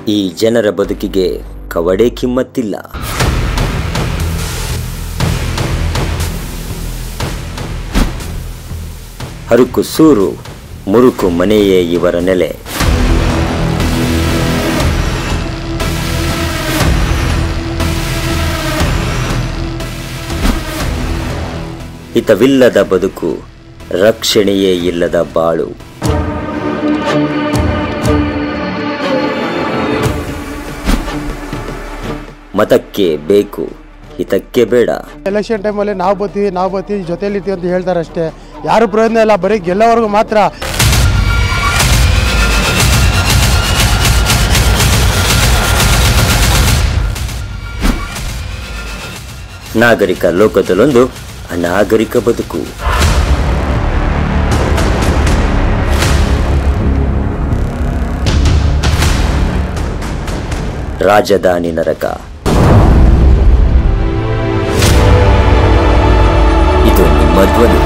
ಈ ಜನರ ಬದುಕಿಗೆ ಕವಡೆ ಕಿಮ್ಮತ್ತಿಲ್ಲ ಹರುಕು ಸೂರು ಮುರುಕು ಮನೆಯೇ ಇವರ ನೆಲೆ ಹಿತವಿಲ್ಲದ ಬದುಕು ರಕ್ಷಣೆಯೇ ಇಲ್ಲದ ಬಾಳು ಮತಕ್ಕೆ ಬೇಕು ಹಿತಕ್ಕೆ ಬೇಡ ಎಲೆಕ್ಷನ್ ಟೈಮಲ್ಲಿ ನಾವು ಬರ್ತೀವಿ ನಾವು ಬರ್ತೀವಿ ಜೊತೆಲಿ ಇರ್ತೀವಿ ಅಂತ ಹೇಳ್ತಾರೆ ಅಷ್ಟೇ ಯಾರು ಪ್ರಯೋಜನ ಇಲ್ಲ ಬರೀ ಗೆಲ್ಲೋವರೆಗೂ ಮಾತ್ರ ನಾಗರಿಕ ಲೋಕದಲ್ಲೊಂದು ಅನಾಗರಿಕ ಬದುಕು ರಾಜಧಾನಿ ನರಕ ಇದು ನಿಮ್ಮ ಧ್ವನಿ